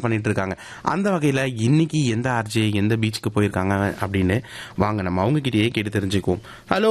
பண்ணிட்டு இருக்காங்க அந்த வகையில் இன்னைக்கு எந்த ஆர்ஜே எந்த பீச்சுக்கு போயிருக்காங்க அப்படின்னு வாங்க நம்ம அவங்க கிட்டயே கேட்டு தெரிஞ்சுக்குவோம் hello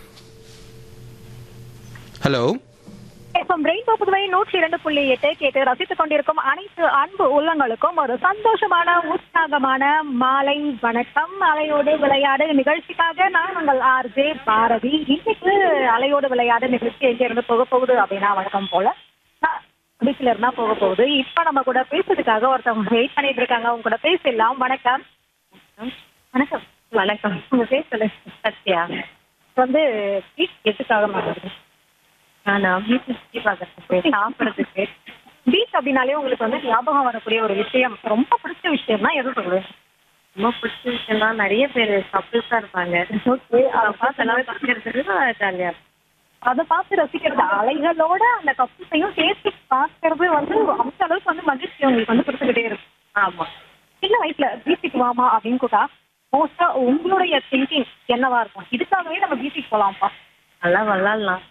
hello FM rainbow Puduvai நூற்றி இரண்டு புள்ளி எட்டு கேட்டு ரசித்துக் கொண்டிருக்கும் அனைத்து அன்பு உள்ளங்களுக்கும் ஒரு சந்தோஷமான உற்சாகமான மாலை வணக்கம் அலையோடு விளையாடு நிகழ்ச்சிக்காக நான் உங்கள் ஆர்ஜே பாரதி இன்னைக்கு அலையோடு விளையாடு நிகழ்ச்சி எங்க இருந்து போக போகுது அப்படின்னா வணக்கம் போல பீச்ல இருந்தா போக போகுது இப்ப நம்ம கூட பேசுறதுக்காக ஒருத்தவங்க வெயிட் பண்ணிட்டு இருக்காங்க அவங்க கூட பேசலாம் வணக்கம் வணக்கம் வணக்கம் உங்க பேர் சொல்லுங்க சத்யா வந்து பீச் எதுக்காக மாறுது நான் வீட்டு சுற்றி பார்க்கறதுக்கு சாப்பிட்றதுக்கு பீச் அப்படின்னாலே உங்களுக்கு வந்து ஞாபகம் வரக்கூடிய ஒரு விஷயம் ரொம்ப பிடிச்ச விஷயம்னா எது சொல்லுவேன் ரொம்ப பிடிச்ச விஷயம்னா நிறைய பேர் கப்பிள்ஸாக இருப்பாங்க ஓகே அதை பார்த்து எல்லாம் பார்க்கறதுக்கு ஜாலியாக இருக்கும் அதை பார்த்து ரசிக்கிறது அலைகளோட அந்த கப்புஸையும் சேர்த்து பார்க்கறது வந்து அந்த அளவுக்கு வந்து மகிழ்ச்சி உங்களுக்கு வந்து கொடுத்துக்கிட்டே இருக்கும் ஆமாம் சின்ன வயசுல பீச்சுக்கு வாமா அப்படின்னு கூட்டா மோஸ்டா உங்களுடைய திங்கிங் என்னவா இருக்கும் இதுக்காகவே நம்ம பீச்சுக்கு போலாம்ப்பா நல்லா விளாட்லாம்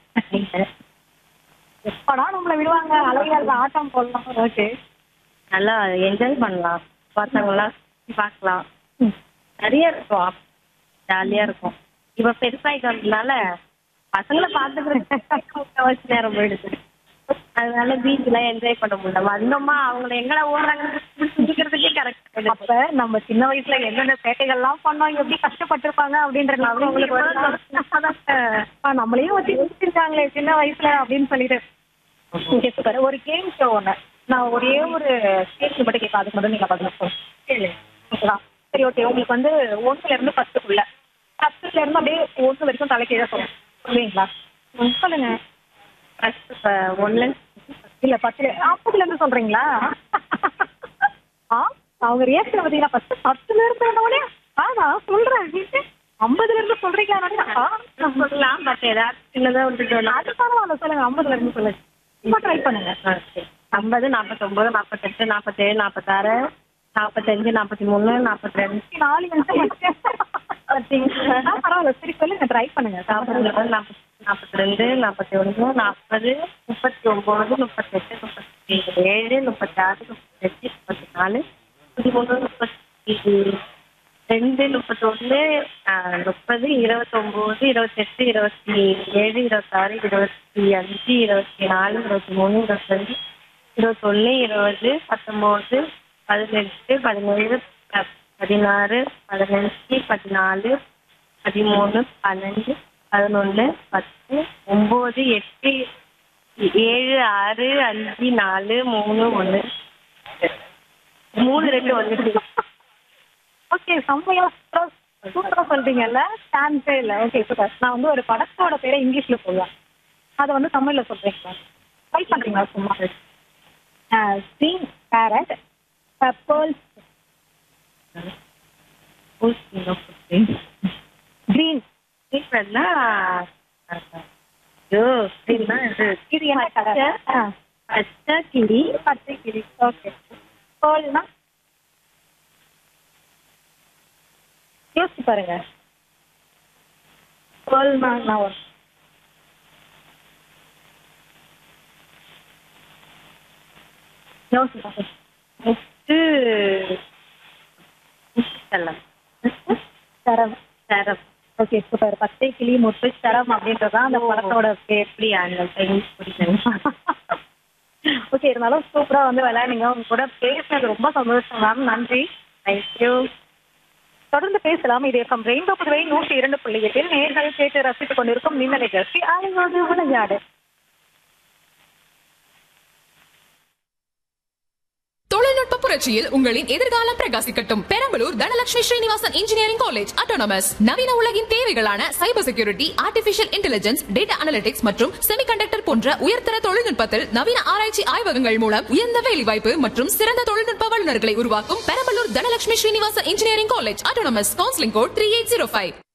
எப்படா நம்மள விடுவாங்க அலைகள் ஆட்டம் போடலாம் ஓகே நல்லா என்ஜாய் பண்ணலாம் பசங்களாம் சுத்தி பார்க்கலாம் நிறைய இருக்கும் ஜாலியாக இருக்கும் இப்போ பெருசாயிட்டதுனால பசங்களை பார்த்துக்கிறதுக்கு முக்கால்வாசி நேரம் போயிடுது அதனால பீச்லாம் என்ஜாய் பண்ண முடியல வந்தோமா அவங்கள எங்கடா ஓடுறாங்கன்னு சுத்திக்கிறதுக்கே கரெக்ட் அப்ப நம்ம சின்ன வயசுல என்னென்ன சேட்டைகள்லாம் பண்ணோம் எப்படி கஷ்டப்பட்டிருப்பாங்க அப்படின்றது அவங்களுக்கு வந்து நம்மளையும் வச்சு யோசிச்சிருக்காங்களே சின்ன வயசுல அப்படின்னு சொல்லிட்டு Okay, super. ஒரு கேம் ஷோ ஒண்ணு நான் ஒரே ஒரு கேள்வி மட்டும் கேட்க அதுக்கு மட்டும் நீங்க பதில் சொல்லுங்க ஓகேவா சரி ஓகே உங்களுக்கு வந்து ஒண்ணுல இருந்து பத்துக்குள்ள பத்துல இருந்து அப்படியே ஒண்ணு வரைக்கும் தலைக்கீழ சொல்லுங்க சொல்லுவீங்களா ம், சொல்லுங்க ஃபர்ஸ்ட் ஒன்ல இல்ல பத்துல ஐம்பதுல இருந்து சொல்றீங்களா ஆ அவங்க ரியாக்ஷன் பாத்தீங்கன்னா ஃபர்ஸ்ட் பத்துல இருந்து உடனே ஆ நான் சொல்றேன் அப்படின்ட்டு ஐம்பதுல இருந்து சொல்றீங்களா ஆ சொல்லலாம் பட் ஏதாவது சின்னதாக விட்டுட்டோம்னா அது பரவாயில்ல சொல்லுங்க ஐம்பதுல இருந்து சொல்லுங்க சும்மா ட்ரை பண்ணுங்க ஐம்பது நாற்பத்தொம்பது நாற்பத்தெட்டு நாற்பத்தேழு நாற்பத்தாறு நாற்பத்தஞ்சு நாற்பத்தி மூணு நாற்பத்தி ரெண்டு நாலு நிமிஷம் ஆ, பரவாயில்ல சரி சொல்லுங்க ட்ரை பண்ணுங்க நாற்பத்தி நாற்பத்தி நாற்பத்தி ரெண்டு நாற்பத்தி ஒன்று நாற்பது முப்பத்தி ஒம்பது முப்பத்தெட்டு முப்பத்தி ஏழு முப்பத்தாறு முப்பத்தெட்டு முப்பத்தி நாலு முப்பத்தி மூணு முப்பத்தி ரெண்டு முப்பத்தொன்று முப்பது இருபத்தொம்போது இருபத்தெட்டு இருபத்தி ஏழு இருபத்தாறு இருபத்தி அஞ்சு இருபத்தி நாலு இருபத்தி மூணு இருபத்தஞ்சு இருபத்தொன்று இருபது பத்தொம்போது பதினெட்டு பதினேழு ப- பதினாறு பதினஞ்சு பதினாலு பதிமூணு பன்னெண்டு பதினொன்று பத்து ஒம்பது எட்டு ஏழு ஆறு அஞ்சு நாலு மூணு ஒன்று மூணு ரெண்டு ஒன்று ஓகே செம்மையா சூப்பரா சூப்பரா சொல்றீங்கல்ல சான்ஸே இல்ல ஓகே சூப்பர் நான் வந்து ஒரு படத்தோட பேரை இங்கிலீஷ்ல சொல்லுவேன் அதை வந்து தமிழ்ல சொல்றீங்களா ட்ரை பண்றீங்களா சும்மா ஸ்க்ரீன் பேரட் பேர்ல்ஸ் கிரீன் ஸ்ரீஃபர்னா ஐயோ ஸ்ரீனா இது இது என்ன கலர் பச்சை கிளி பச்சை கிளி ஓகே பேர்ல்னா யோசிச்சு பாருங்க பேர்ல்னா நான் ஒரு யோசிச்சு பாருங்க முத்து முத்துச்செல்லம் சரம் சரம் ஓகே சூப்பர் பச்சை கிளி முத்து சரம் அப்படின்றதான் அந்த படத்தோட பேர் எப்படி அந்த இங்கிலீஷ் பிடிக்கும் ஓகே இருந்தாலும் சூப்பரா வந்து விளையாடுங்க உங்க கூட பேசுனது ரொம்ப சந்தோஷம் மேம் நன்றி தேங்க்யூ தொடர்ந்து பேசலாம் இது எஃப்எம் ரெயின்போ புதுவை நூற்றி இரண்டு புள்ளி எட்டில் நேர்கள் கேட்டு ரசித்துக் கொண்டிருக்கும் இந்த நிகழ்ச்சி அலைவோடு விளையாடு தொழில்நுட்ப புரட்சியில் உங்களின் எதிர்காலம் பிரகாசிக்கட்டும் Perambalur Dhanalakshmi Srinivasan engineering college autonomous நவீன உலகின் தேவைகளான cyber security artificial intelligence data analytics மற்றும் செமிகண்டக்டர் போன்ற உயர்தர தொழில்நுட்பத்தில் நவீன ஆராய்ச்சி ஆய்வகங்கள் மூலம் உயர்ந்த வேலைவாய்ப்பு மற்றும் சிறந்த தொழில்நுட்ப வல்லுநர்களை உருவாக்கும் Perambalur Dhanalakshmi Srinivasan engineering college autonomous counselling code three eight zero five